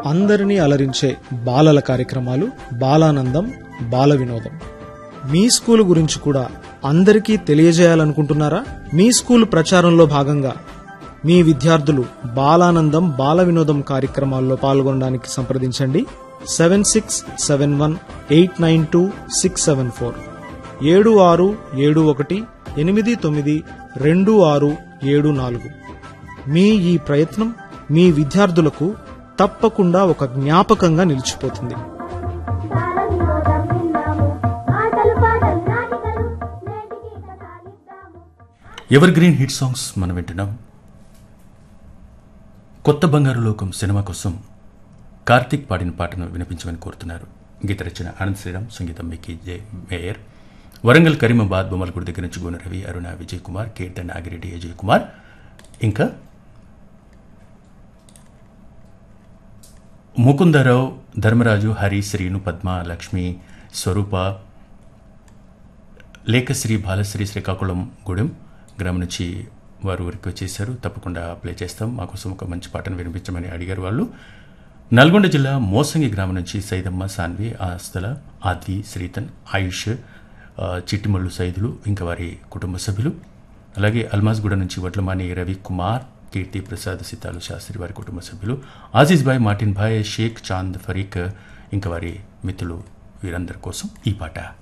అందరినీ అలరించే బాలల కార్యక్రమాలు బాలానందం బాల వినోదం మీ స్కూల్ గురించి కూడా అందరికీ తెలియజేయాలనుకుంటున్నారా మీ స్కూల్ ప్రచారంలో భాగంగా మీ విద్యార్థులు బాలానందం బాల వినోదం కార్యక్రమాల్లో పాల్గొనడానికి సంప్రదించండి seven six seven one eight nine two six seven four ఏడు ఆరు ఏడు ఒకటి ఎనిమిది తొమ్మిది రెండు ఆరు ఏడు నాలుగు మీ ఈ ప్రయత్నం మీ విద్యార్థులకు తప్పకుండా ఒక జ్ఞాపకంగా నిలిచిపోతుంది బాలవినోదం విన్నాము ఆటలు పాటలు నాటికలు నేటికి కథ ఇద్దాము ఎవర్ గ్రీన్ హిట్ సాంగ్స్ మనం వింటున్నాం కొత్త బంగారు లోకం సినిమా కోసం కార్తీక్ పాడిన పాటను వినిపించమని కోరుతున్నారు గీత రచన ఆనంద్ శ్రీరామ్ సంగీతం Mickey J Meyer Warangal Karimabad Bommalagudi దగ్గర నుంచి గోన రవి అరుణ విజయ్ కుమార్ కీర్తన్ నాగిరెడ్డి అజయ్ కుమార్ ఇంకా ముకుందరావు ధర్మరాజు హరి శ్రీను పద్మ లక్ష్మి స్వరూప లేఖశ్రీ బాలశ్రీ శ్రీకాకుళం గూడెం గ్రామం నుంచి వారు రిక్వెస్ట్ చేశారు తప్పకుండా ప్లే చేస్తాం మా కోసం ఒక మంచి పాటను వినిపించమని అడిగారు వాళ్ళు నల్గొండ జిల్లా మోసంగి గ్రామం నుంచి సైదమ్మ సాన్వి ఆస్తల ఆద్వి శ్రీతన్ ఆయుష్ ఆ, చిట్టిమల్లు సైదులు ఇంకా వారి కుటుంబ సభ్యులు అలాగే అల్మాజ్గూడ నుంచి వడ్లమాని రవి కుమార్ కీర్తి ప్రసాద్ సితాలు శాస్త్రి వారి కుటుంబ సభ్యులు ఆజీజ్ భాయ్ మార్టిన్ భాయ్ షేక్ చాంద్ ఫరీక్ ఇంకా వారి మిత్రులు వీరందరి కోసం ఈ పాట